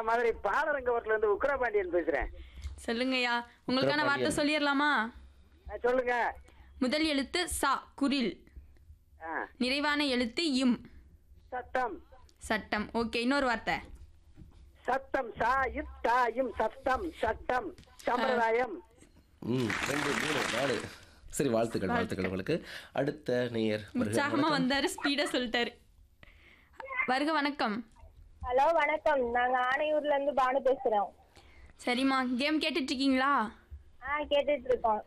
நான் மதுரை பாலரங்கவரத்துல இருந்து உக்ரபாண்டியன் பேசுறேன் சொல்லுங்கய்யா உங்களுக்கான வார்த்தை உத்தரபாண்டியன். சொல்லிடலாமா ஆ, சொல்லுங்க முதல் எழுத்து சா குரில் ஆ, நிறைவான எழுத்து இம் சத்தம் சட்டம் ஓகே இன்னொரு வார்த்தை சத்தம் சா இத்தாயும் சத்தம் சட்டம் சம்பிரதாயம் ம் ரெண்டு மூணு நாலு சரி வாழ்த்துக்கள் வாழ்த்துக்கள் உங்களுக்கு அடுத்த நேயர் வருக உற்சாகமா வணக்கம். வந்தாரு ஸ்பீடா சொல்லிட்டாரு வருக வணக்கம் ஹலோ வணக்கம் நாங்க ஆணையூர்ல இருந்து பானு பேசுறோம் சரிம்மா கேம் கேட்டுட்டு இருக்கீங்களா ஆ கேட்டுட்டு இருக்கோம்